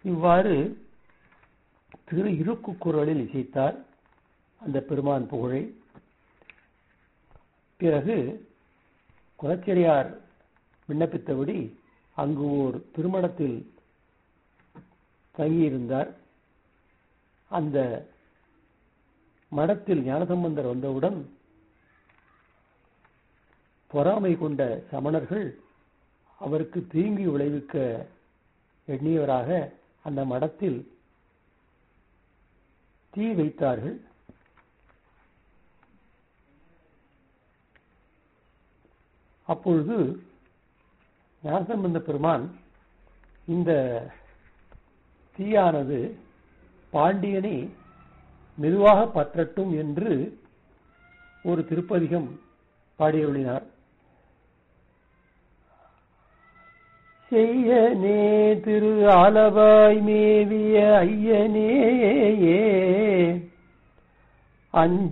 இவ்வாறு திரு இருக்கு குரலில் இசைத்தார் அந்த பெருமான் புகழை பிறகு குலச்சிறையார் விண்ணப்பித்தபடி அங்கு ஓர் திருமணத்தில் தங்கியிருந்தார் அந்த மடத்தில் ஞானசம்பந்தர் வந்தவுடன் பொறாமை கொண்ட சமணர்கள் அவருக்கு தீங்கு விளைவிக்க எண்ணியவராக அந்த மடத்தில் தீ வைத்தார்கள் அப்பொழுது ஞானசம்பந்த பெருமான் இந்த தீயானது பாண்டியனை மெதுவாக பற்றட்டும் என்று ஒரு திருப்பதிகம் பாடியருளினார் செய்யனே திரு ஆலவாய் மேவிய ஐயனே அஞ்ச